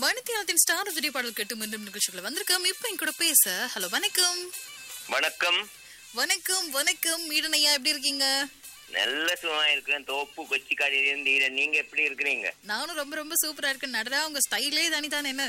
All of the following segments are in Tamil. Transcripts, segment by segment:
மணித்தியாலத்தின் ஸ்டார் விஜய் பாடல் கேட்டு மீண்டும் நிகழ்ச்சிகளை வந்திருக்கோம் இப்ப என் கூட பேச ஹலோ வணக்கம் வணக்கம் வணக்கம் வணக்கம் மீடனையா எப்படி இருக்கீங்க நல்ல சுகமா இருக்கிறேன் தோப்பு கொச்சிக்காடி இருந்தீங்க நீங்க எப்படி இருக்கிறீங்க நானும் ரொம்ப ரொம்ப சூப்பரா இருக்கேன் நடடா உங்க ஸ்டைலே தனி தானே என்ன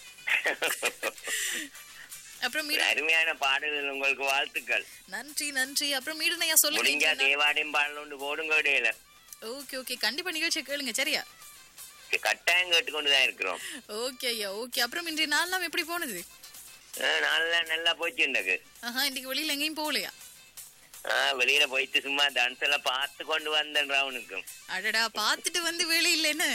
அப்புறம் ஒரு மீட அருமையான பாடல்கள் உங்களுக்கு வாழ்த்துக்கள் நன்றி நன்றி அப்புறம் மீடனையா முடிஞ்சா சொல்லுங்க தேவாடையும் பாடல் ஒன்று போடுங்க இடையில ஓகே ஓகே கண்டிப்பா நிகழ்ச்சியை கேளுங்க சரியா கட்டாயம் கேட்டுக்கொண்டுதான் இருக்கிறோம் ஓகே ஐயா ஓகே அப்புறம் இன்றைய நாள்லாம் எப்படி போனது ஆ, நல்லா நல்லா போச்சு எனக்கு ஆஹா இன்னைக்கு வெளியில எங்கேயும் போகலையா ஆ, வெளியில போயிட்டு சும்மா டான்ஸ் எல்லாம் பார்த்து கொண்டு வந்தேன் ராவனுக்கும் அடடா பாத்துட்டு வந்து வேலை இல்லைன்னு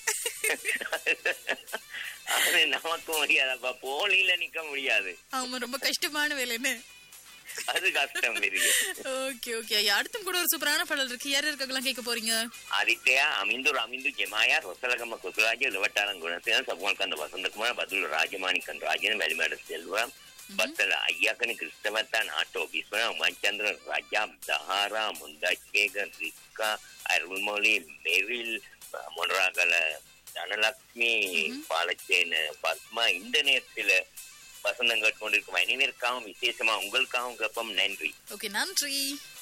அது நமக்கு முடியாதப்பா போலியில நிக்க முடியாது ஆமா ரொம்ப கஷ்டமான வேலைன்னு அது கஷ்டம் பெரிய ஓகே ஓகே ஐயா அடுத்தும் கூட ஒரு சூப்பரான பாடல் இருக்கு யார் இருக்கலாம் கேட்க போறீங்க ಆದಿತ್ಯ ಅಮಿಂದು ಅಮಿಂದು ಜಮಾಯ ರೊಸಲಗಮ್ಮ ಕುಸುರಾಜ ಲವಟಾಳಂ ಗುಣಸೇನ ಸಬುವಲ್ಕಂದ ವಸಂತಕುಮಾರ ಬದುಲು ರಾಜಮಾಣಿಕನ್ ರಾಜನ ಮೆಲಿಮೇಡ ಸೆಲ್ವ ಬತ್ತಲ ಅಯ್ಯಕನಿ ಕ್ರಿಸ್ತವತ್ತಾನ್ ಆಟೋ ಬಿಸ್ವನ ಉಮಾಚಂದ್ರ ರಾಜ ದಹಾರ ಮುಂದಾಚೇಗನ್ ರಿಕ್ಕಾ ಅರುಳ್ಮೊಳಿ மெரில் மொனராகல தனலட்சுமி பாலச்சேன பத்மா இந்த நேரத்துல வசந்தம் கேட்டுக்கொண்டிருக்கும் அனைவருக்காகவும் விசேஷமா உங்களுக்காகவும் கப்பம் நன்றி ஓகே நன்றி